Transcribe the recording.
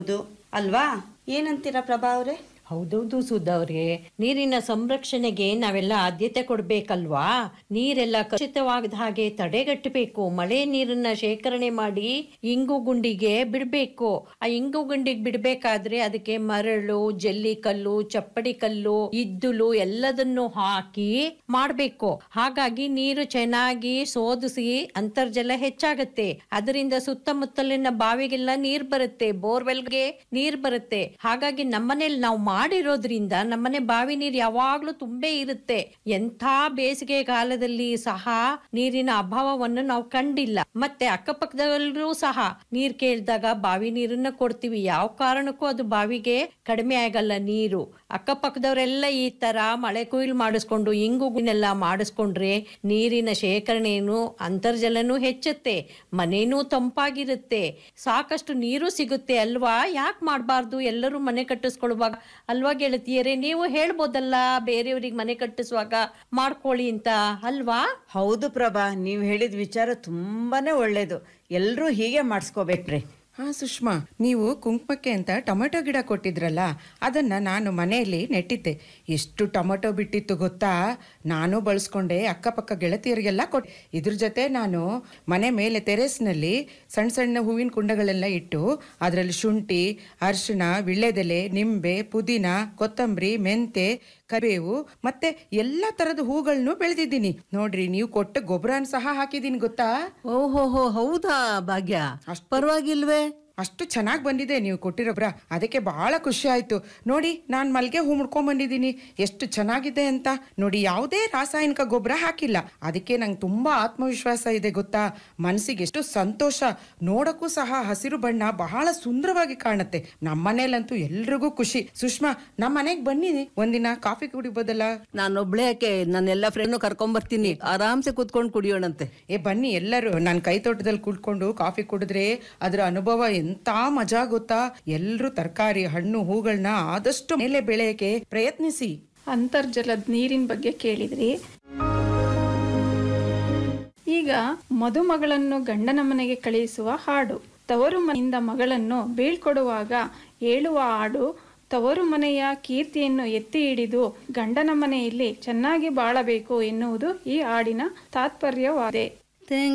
ಹೌದು ಅಲ್ವಾ ಏನಂತೀರಾ ಪ್ರಭಾ ಅವರೇ ಹೌದೌದು ಸುಧವ್ರೆ ನೀರಿನ ಸಂರಕ್ಷಣೆಗೆ ನಾವೆಲ್ಲ ಆದ್ಯತೆ ಕೊಡ್ಬೇಕಲ್ವಾ ನೀರೆಲ್ಲ ಕಲುಷಿತವಾಗದ ಹಾಗೆ ತಡೆಗಟ್ಟಬೇಕು ಮಳೆ ನೀರನ್ನ ಶೇಖರಣೆ ಮಾಡಿ ಇಂಗು ಗುಂಡಿಗೆ ಬಿಡ್ಬೇಕು ಆ ಇಂಗು ಗುಂಡಿಗೆ ಬಿಡ್ಬೇಕಾದ್ರೆ ಅದಕ್ಕೆ ಮರಳು ಜಲ್ಲಿ ಕಲ್ಲು ಚಪ್ಪಡಿ ಕಲ್ಲು ಇದ್ದುಲು ಎಲ್ಲದನ್ನು ಹಾಕಿ ಮಾಡ್ಬೇಕು ಹಾಗಾಗಿ ನೀರು ಚೆನ್ನಾಗಿ ಸೋದಿಸಿ ಅಂತರ್ಜಲ ಹೆಚ್ಚಾಗತ್ತೆ ಅದರಿಂದ ಸುತ್ತಮುತ್ತಲಿನ ಬಾವಿಗೆಲ್ಲ ನೀರ್ ಬರುತ್ತೆ ಬೋರ್ವೆಲ್ಗೆ ನೀರ್ ಬರುತ್ತೆ ಹಾಗಾಗಿ ನಮ್ಮನೇಲಿ ನಾವು ಮಾಡಿರೋದ್ರಿಂದ ನಮ್ಮನೆ ಬಾವಿ ನೀರು ಯಾವಾಗ್ಲೂ ತುಂಬೇ ಇರುತ್ತೆ ಎಂಥ ಬೇಸಿಗೆ ಕಾಲದಲ್ಲಿ ಸಹ ನೀರಿನ ಅಭಾವವನ್ನು ನಾವು ಕಂಡಿಲ್ಲ ಮತ್ತೆ ಅಕ್ಕಪಕ್ಕದಲ್ಲೂ ಸಹ ನೀರ್ ಕೇಳಿದಾಗ ಬಾವಿ ನೀರನ್ನ ಕೊಡ್ತೀವಿ ಯಾವ ಕಾರಣಕ್ಕೂ ಅದು ಬಾವಿಗೆ ಕಡಿಮೆ ಆಗಲ್ಲ ನೀರು ಅಕ್ಕಪಕ್ಕದವರೆಲ್ಲ ಈ ತರ ಮಳೆ ಕೊಯ್ಲು ಮಾಡಿಸ್ಕೊಂಡು ಇಂಗುನೆಲ್ಲ ಮಾಡಿಸ್ಕೊಂಡ್ರೆ ನೀರಿನ ಶೇಖರಣೆಯನ್ನು ಅಂತರ್ಜಲನೂ ಹೆಚ್ಚುತ್ತೆ ಮನೇನೂ ತಂಪಾಗಿರುತ್ತೆ ಸಾಕಷ್ಟು ನೀರು ಸಿಗುತ್ತೆ ಅಲ್ವಾ ಯಾಕೆ ಮಾಡಬಾರ್ದು ಎಲ್ಲರೂ ಮನೆ ಕಟ್ಟಿಸ್ಕೊಳ್ಳುವಾಗ ಅಲ್ವಾ ಗೆಳತಿಯರೇ ನೀವು ಹೇಳ್ಬೋದಲ್ಲ ಬೇರೆಯವ್ರಿಗೆ ಮನೆ ಕಟ್ಟಿಸುವಾಗ ಮಾಡ್ಕೊಳ್ಳಿ ಅಂತ ಅಲ್ವಾ ಹೌದು ಪ್ರಭಾ ನೀವು ಹೇಳಿದ ವಿಚಾರ ತುಂಬಾನೇ ಒಳ್ಳೇದು ಎಲ್ಲರೂ ಹೀಗೆ ಮಾಡಿಸ್ಕೋಬೇಕ್ರಿ ಹಾ ಸುಷ್ಮಾ ನೀವು ಕುಂಕುಮಕ್ಕೆ ಅಂತ ಟೊಮೆಟೊ ಗಿಡ ಕೊಟ್ಟಿದ್ರಲ್ಲ ಅದನ್ನ ನಾನು ಮನೆಯಲ್ಲಿ ನೆಟ್ಟಿದ್ದೆ ಎಷ್ಟು ಟೊಮೆಟೊ ಬಿಟ್ಟಿತ್ತು ಗೊತ್ತಾ ನಾನು ಬಳಸ್ಕೊಂಡೆ ಅಕ್ಕಪಕ್ಕ ಗೆಳತಿಯರಿಗೆಲ್ಲ ಕೊಟ್ಟೆ ಇದ್ರ ಜೊತೆ ನಾನು ಮನೆ ಮೇಲೆ ಟೆರೇಸ್ನಲ್ಲಿ ಸಣ್ಣ ಸಣ್ಣ ಹೂವಿನ ಕುಂಡಗಳೆಲ್ಲ ಇಟ್ಟು ಅದರಲ್ಲಿ ಶುಂಠಿ ಅರಿಶಿಣ ವಿಳ್ಳೆದೆಲೆ ನಿಂಬೆ ಪುದೀನ ಕೊತ್ತಂಬರಿ ಮೆಂತೆ ಕರಿಬೇವು ಮತ್ತೆ ಎಲ್ಲಾ ತರದ ಹೂಗಳನ್ನು ಬೆಳೆದಿದ್ದೀನಿ ನೋಡ್ರಿ ನೀವು ಕೊಟ್ಟ ಗೊಬ್ಬರನ ಸಹ ಹಾಕಿದೀನಿ ಗೊತ್ತಾ ಓಹೋಹೋ ಹೌದಾ ಭಾಗ್ಯ ಪರವಾಗಿಲ್ವೇ ಅಷ್ಟು ಚೆನ್ನಾಗಿ ಬಂದಿದೆ ನೀವು ಕೊಟ್ಟಿರೋಬ್ರ ಅದಕ್ಕೆ ಬಹಳ ಖುಷಿ ಆಯ್ತು ನೋಡಿ ನಾನು ಮಲ್ಗೆ ಹೂ ಮುಡ್ಕೊಂಡ್ ಬಂದಿದ್ದೀನಿ ಎಷ್ಟು ಚೆನ್ನಾಗಿದೆ ಅಂತ ನೋಡಿ ಯಾವುದೇ ರಾಸಾಯನಿಕ ಗೊಬ್ಬರ ಹಾಕಿಲ್ಲ ಅದಕ್ಕೆ ನಂಗೆ ತುಂಬಾ ಆತ್ಮವಿಶ್ವಾಸ ಇದೆ ಗೊತ್ತಾ ಮನಸ್ಸಿಗೆ ಎಷ್ಟು ಸಂತೋಷ ನೋಡಕ್ಕೂ ಸಹ ಹಸಿರು ಬಣ್ಣ ಬಹಳ ಸುಂದರವಾಗಿ ಕಾಣುತ್ತೆ ನಮ್ಮನೇಲಂತೂ ಎಲ್ರಿಗೂ ಖುಷಿ ಸುಷ್ಮಾ ನಮ್ಮ ಮನೆಗೆ ಬನ್ನಿ ಒಂದಿನ ಕಾಫಿ ಕುಡಿಬೋದಲ್ಲ ನಾನೊಬ್ಳೆ ಯಾಕೆ ನನ್ನೆಲ್ಲ ಫ್ರೆಂಡ್ ಕರ್ಕೊಂಡ್ ಬರ್ತೀನಿ ಆರಾಮ್ಸೆ ಕೂತ್ಕೊಂಡು ಕುಡಿಯೋಣಂತೆ ಏ ಬನ್ನಿ ಎಲ್ಲರೂ ನಾನು ಕೈ ತೋಟದಲ್ಲಿ ಕೂತ್ಕೊಂಡು ಕಾಫಿ ಕುಡಿದ್ರೆ ಅದರ ಅನುಭವ ಎಂತ ಮಜಾ ಗೊತ್ತಾ ಎಲ್ರೂ ತರಕಾರಿ ಹಣ್ಣು ಹೂಗಳನ್ನ ಆದಷ್ಟು ಮೇಲೆ ಬೆಳೆಯಕ್ಕೆ ಪ್ರಯತ್ನಿಸಿ ಅಂತರ್ಜಲದ ನೀರಿನ ಬಗ್ಗೆ ಕೇಳಿದ್ರಿ ಈಗ ಮದುಮಗಳನ್ನು ಗಂಡನ ಮನೆಗೆ ಕಳುಹಿಸುವ ಹಾಡು ತವರು ಮನೆಯಿಂದ ಮಗಳನ್ನು ಬೀಳ್ಕೊಡುವಾಗ ಹೇಳುವ ಹಾಡು ತವರು ಮನೆಯ ಕೀರ್ತಿಯನ್ನು ಎತ್ತಿ ಹಿಡಿದು ಗಂಡನ ಮನೆಯಲ್ಲಿ ಚೆನ್ನಾಗಿ ಬಾಳಬೇಕು ಎನ್ನುವುದು ಈ ಹಾಡಿನ ತಾತ್ಪರ್ಯವಾದೆ